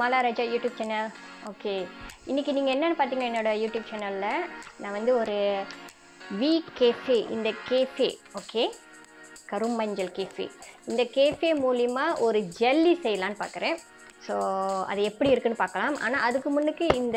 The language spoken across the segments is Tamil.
Mala Raja YouTube channel okay இன்றைக்கி நீங்கள் என்னென்னு பார்த்தீங்கன்னா என்னோடய யூடியூப் சேனலில் நான் வந்து ஒரு வி கேஃபே இந்த கேஃபே ஓகே கருமஞ்சள் கேஃபே இந்த கேஃபே மூலிமா ஒரு ஜல்லி செய்யலான்னு பார்க்குறேன் ஸோ அது எப்படி இருக்குன்னு பார்க்கலாம் ஆனால் அதுக்கு முன்னுக்கு இந்த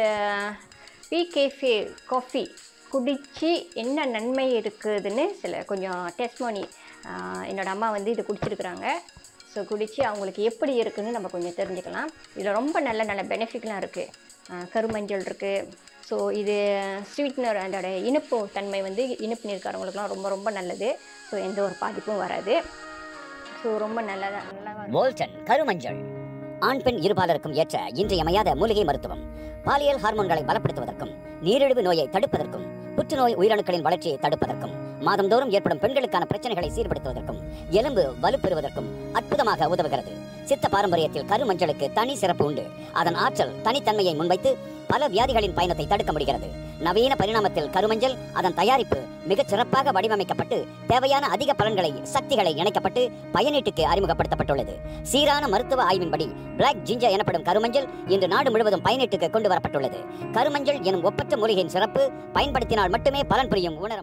வி கேஃபே காஃபி குடித்து என்ன நன்மை இருக்குதுன்னு சில கொஞ்சம் டெஸ்ட்மோனி என்னோட அம்மா வந்து இது குடிச்சிருக்கிறாங்க ஸோ குடித்து அவங்களுக்கு எப்படி இருக்குன்னு நம்ம கொஞ்சம் தெரிஞ்சுக்கலாம் இதில் ரொம்ப நல்ல நல்ல பெனிஃபிட்லாம் இருக்குது கருமஞ்சள் இருக்குது ஸோ இது ஸ்வீட்னர் அதோட இனிப்பு தன்மை வந்து இனிப்பு நீர்க்காரவங்களுக்குலாம் ரொம்ப ரொம்ப நல்லது ஸோ எந்த ஒரு பாதிப்பும் வராது ஸோ ரொம்ப நல்லதா நல்லா மோல்டன் கருமஞ்சள் ஆண் பெண் இருபாலருக்கும் ஏற்ற இன்றியமையாத மூலிகை மருத்துவம் பாலியல் ஹார்மோன்களை பலப்படுத்துவதற்கும் நீரிழிவு நோயை தடுப்பதற்கும் புற்றுநோய் உயிரணுக்களின் வளர்ச்சியை தடுப்பதற்கும் மாதந்தோறும் ஏற்படும் பெண்களுக்கான பிரச்சனைகளை சீர்படுத்துவதற்கும் எலும்பு வலுப்பெறுவதற்கும் அற்புதமாக உதவுகிறது சித்த பாரம்பரியத்தில் கருமஞ்சளுக்கு தனி சிறப்பு உண்டு அதன் ஆற்றல் தனித்தன்மையை முன்வைத்து பல வியாதிகளின் பயணத்தை தடுக்க முடிகிறது நவீன பரிணாமத்தில் கருமஞ்சள் அதன் தயாரிப்பு மிகச் சிறப்பாக வடிவமைக்கப்பட்டு தேவையான அதிக பலன்களை சக்திகளை இணைக்கப்பட்டு பயனீட்டுக்கு அறிமுகப்படுத்தப்பட்டுள்ளது சீரான மருத்துவ ஆய்வின்படி பிளாக் ஜிஞ்சர் எனப்படும் கருமஞ்சள் இன்று நாடு முழுவதும் பயனீட்டுக்கு கொண்டு வரப்பட்டுள்ளது கருமஞ்சள் எனும் ஒப்பற்ற மூலிகையின் சிறப்பு பயன்படுத்தினால் மட்டுமே பலன் புரியும் உணர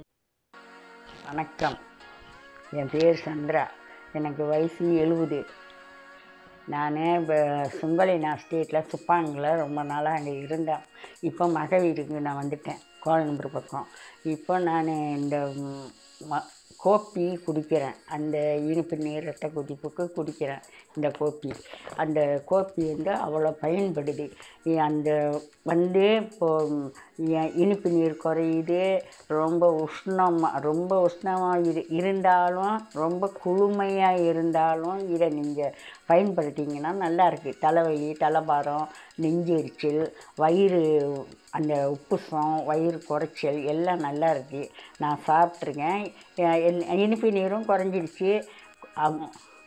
வணக்கம் என் பேர் சந்திரா எனக்கு வயசு எழுபது நான் இப்போ சுங்கலினா ஸ்டேட்டில் சுப்பாங்கில் ரொம்ப நாளாக அங்கே இருந்தேன் இப்போ மக வீட்டுக்கு நான் வந்துட்டேன் கோயம்புத்தூர் பக்கம் இப்போ நான் இந்த ம், ம கோப்பி குடிக்கிறேன் அந்த இனிப்பு நீர் ரத்த கொதிப்புக்கு குடிக்கிறேன் இந்த கோப்பி அந்த கோப்பி வந்து அவ்வளோ பயன்படுது இ- அந்த வந்து இப்போ ம், இ- இனிப்பு நீர் குறையுது ரொம்ப உஷ்ணமாக ரொம்ப உஷ்ணமாக இரு இருந்தாலும் ரொம்ப குளுமையாக இருந்தாலும் இதை நீங்கள் பயன்படுத்திங்கன்னா நல்லா இருக்குது தலைவலி தலைபாரம் நெஞ்சு எரிச்சல் வயிறு அந்த உப்புசம் வயிறு குறைச்சல் எல்லாம் நல்லா இருக்குது நான் சாப்பிட்ருக்கேன் எ- எல்- இனிப்பு நீரும் குறைஞ்சிருச்சு ஆம்.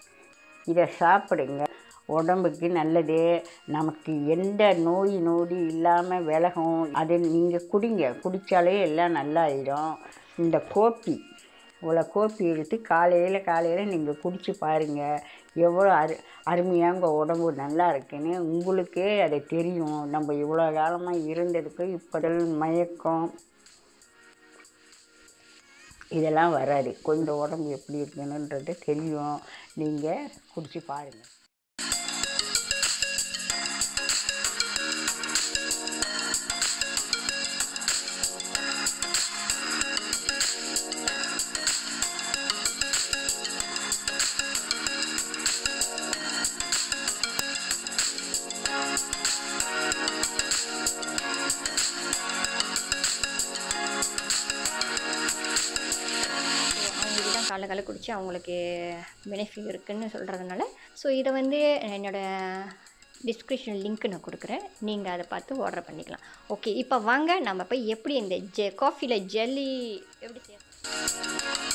இதை சாப்பிடுங்க உடம்புக்கு நல்லது நமக்கு எந்த நோய் நொடி இல்லாமல் விலகும் அதை நீங்கள் குடிங்க குடித்தாலே எல்லாம் நல்லாயிடும் இந்த கோப்பி இவ்வளோ கோப்பி எடுத்து காலையில் காலையில் நீங்கள் குடிச்சு பாருங்கள் எவ்வளோ அரு அருமையாக உங்கள் உடம்பு நல்லா இருக்குன்னு உங்களுக்கே அது தெரியும் நம்ம இவ்வளோ காலமாக இருந்ததுக்கு இப்போதல் மயக்கம் இதெல்லாம் வராது கொஞ்சம் உடம்பு எப்படி இருக்குன்னுன்றது தெரியும் நீங்கள் குடிச்சு பாருங்கள் அவங்களுக்கு தான் காலை காலை குடித்து அவங்களுக்கு பெனிஃபிட் இருக்குன்னு சொல்கிறதுனால ஸோ இதை வந்து என்னோடய டிஸ்கிரிப்ஷன் லிங்க் நான் கொடுக்குறேன் நீங்கள் அதை பார்த்து ஆர்டர் பண்ணிக்கலாம் ஓகே இப்போ வாங்க நம்ம போய் எப்படி இந்த ஜெ காஃபியில் ஜெல்லி எப்படி செய்ய